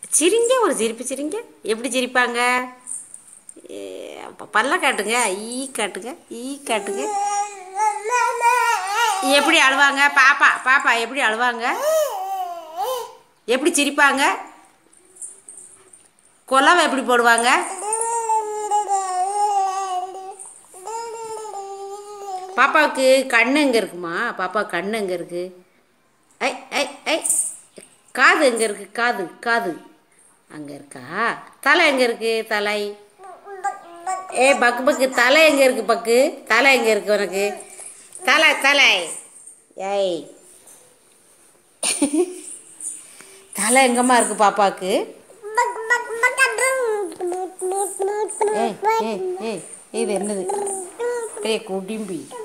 சிரிங்க ஒரு சிரிப்பு சிரிங்க எப்படி சிரிப்பாங்க ஏ, அப்ப பல்ல காட்டுங்க ஈ காட்டுங்க ஈ காட்டுங்க எப்படி அழுவாங்க பாப்பா பாப்பா எப்படி அழுவாங்க எப்படி சிரிப்பாங்க கொலவை எப்படி போடுவாங்க பாப்பாவுக்கு கண்ணு எங்கே இருக்குமா பாப்பா கண்ணு எங்கே இருக்கு ஐ ஐ ஐ காது எங்கே இருக்கு காது காது அங்கே இருக்கா தலை எங்கே இருக்கு தலை ஏ பக்கு பக்கு தலை எங்கே இருக்கு பக்கு தலை எங்கே இருக்கு உனக்கு தலை தலை ஏய் தலை எங்கம்மா இருக்கு பாப்பாவுக்கு ஏய் ஏய் ஏய் இது என்னது பெரிய குடிம்பி